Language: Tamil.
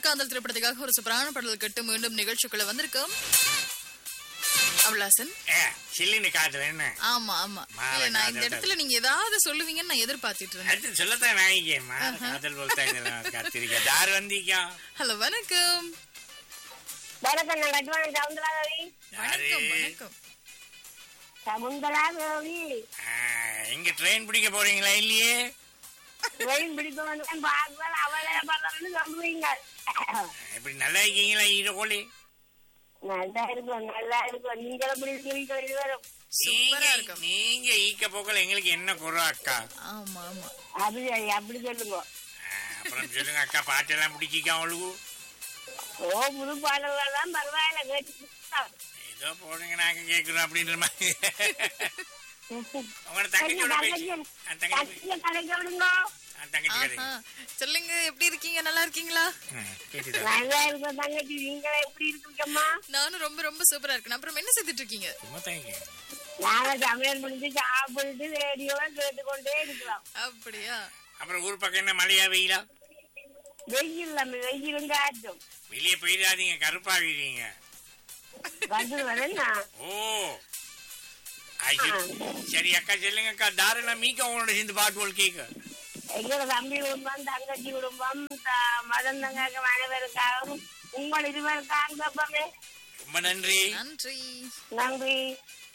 காதல் திரைப்படத்துக்காக ஒரு சூப்பரான பாடல் கட்டு மீண்டும் நிகழ்ச்சிக்குள்ள வந்திருக்கோம் அபிலாசன் ஏ, சில்லின்னு காட்டுற என்ன ஆமா ஆமா மாலை இல்ல நான் இந்த காதல் இடத்துல நீங்க ஏதாவது சொல்லுவீங்கன்னு நான் எதிர்பார்த்துட்டு இருந்தேன் அடுத்து சொல்லத்தான் நாய்க்கேம்மா காதல் போல்தா இதெல்லாம் காத்திருக்க யார் வந்தீங்க ஹலோ வணக்கம் வணக்கம் நான் கட்டுவாங்க சவுந்தரா ரவி யாரு வணக்கம் வணக்கம் சகுந்தலா ரவி ஆ, எங்க ட்ரெயின் பிடிக்க போறீங்களா இல்லையே வெயில் பிடிக்க வந்து பார்க்கலாம் அவளை பார்க்கணும்னு சொல்றீங்க இப்படி நல்லா இருக்கீங்களா ஈர கோழி நல்லா இருக்கும் நல்லா இருக்கும் நீங்களும் இப்படி இருக்கிறீங்க இருவரும் சூப்பரா நீங்க இருக்கும் நீங்க ஈக்க போக்கல எங்களுக்கு என்ன குறை அக்கா ஆமா ஆமா அப்படி அப்படி சொல்லுங்க ஆ, அப்புறம் சொல்லுங்க அக்கா பாட்டெல்லாம் பிடிச்சிக்கா அவளுக்கு ஓ புது பாடல்கள் பரவாயில்ல கேட்டு ஏதோ போடுங்க நாங்க கேக்குறோம் அப்படின்ற மாதிரி உங்களோட தங்கச்சியோட பேச்சு ஆ, தங்கச்சி பேச்சு. கலைக்க விடுங்க ஆ, தங்கச்சி கதை ஆஹா. சொல்லுங்க எப்படி இருக்கீங்க நல்லா இருக்கீங்களா ஆ, கேட்டுதா நல்லா இருக்கும் தங்கச்சி நீங்களே எப்படி இருக்கீங்கம்மா நானும் ரொம்ப ரொம்ப சூப்பரா இருக்கேன் அப்புறம் என்ன செஞ்சுட்டு இருக்கீங்க சும்மா தாங்க நாங்க சமையல் முடிஞ்சு சாப்பிட்டு ரேடியோவை கேட்டுக்கொண்டே இருக்கலாம் அப்படியா அப்புறம் ஊர் பக்கம் என்ன மழையா வெயிலா வெயில் நம்ம வெயிலும் காட்டும் வெளியே போயிடாதீங்க கருப்பாகிறீங்க வந்து வரேன்னா ஓ ஆ, சரி. சரி அக்கா சொல்லுங்க அக்கா தாராளம் மீக்க உங்களோட சேர்ந்து பாட்டு போல் கேட்க எங்களோட தம்பி குடும்பம் தங்கச்சி குடும்பம் த- மதன் தங்க அனைவருக்காகவும் உங்கள் இருவருக்காகவும் தப்பமே ரொம்ப நன்றி நன்றி நன்றி